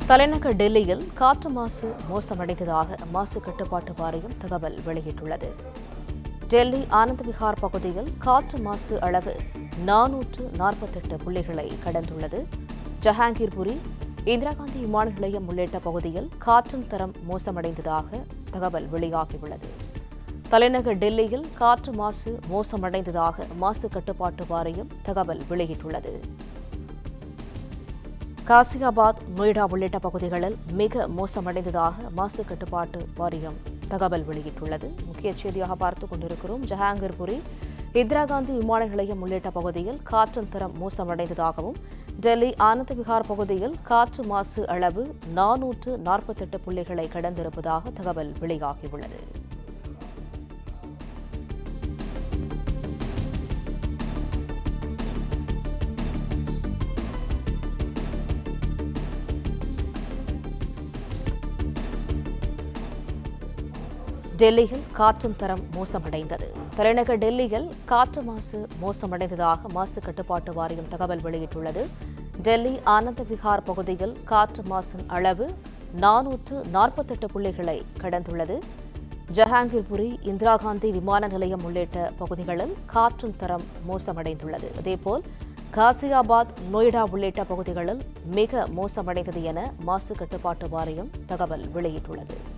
தலைநகர் டெல்லியில் காற்று மாசு மோசமடைந்ததாக மாசு கட்டுப்பாட்டு வாரியம் தகவல் வெளியிட்டுள்ளது டெல்லி ஆனந்த் விஹார் பகுதியில் காற்று மாசு அளவு நானூற்று நாற்பத்தெட்டு புள்ளிகளை கடந்துள்ளது ஜஹாங்கீர்புரி இந்திரா காந்தி விமான நிலையம் உள்ளிட்ட பகுதியில் காற்றின் தரம் மோசமடைந்ததாக தகவல் வெளியாகியுள்ளது தலைநகர் டெல்லியில் காற்று மாசு மோசமடைந்ததாக மாசு கட்டுப்பாட்டு வாரியம் தகவல் வெளியிட்டுள்ளது காசியாபாத் நொய்டா உள்ளிட்ட பகுதிகளில் மிக மோசமடைந்ததாக மாசு கட்டுப்பாட்டு வாரியம் தகவல் வெளியிட்டுள்ளது முக்கிய செய்தியாக பார்த்துக் கொண்டிருக்கிறோம் ஜஹாங்கீர்புரி இந்திரா காந்தி விமான நிலையம் உள்ளிட்ட பகுதியில் காற்றின் தரம் மோசமடைந்ததாகவும் டெல்லி ஆனந்த் விஹார் பகுதியில் காற்று மாசு அளவு நானூற்று நாற்பத்தெட்டு புள்ளிகளை கடந்திருப்பதாக தகவல் வெளியாகியுள்ளது டெல்லியில் காற்றின் தரம் மோசமடைந்தது தலைநகர் டெல்லியில் காற்று மாசு மோசமடைந்ததாக மாசு கட்டுப்பாட்டு வாரியம் தகவல் வெளியிட்டுள்ளது டெல்லி ஆனந்த விஹார் பகுதியில் காற்று மாசின் அளவு நானூற்று நாற்பத்தெட்டு புள்ளிகளை கடந்துள்ளது ஜஹாங்கீர்புரி இந்திரா காந்தி விமான நிலையம் உள்ளிட்ட பகுதிகளில் காற்றின் தரம் மோசமடைந்துள்ளது அதேபோல் காசியாபாத் நொய்டா உள்ளிட்ட பகுதிகளில் மிக மோசமடைந்தது என மாசு கட்டுப்பாட்டு வாரியம் தகவல் வெளியிட்டுள்ளது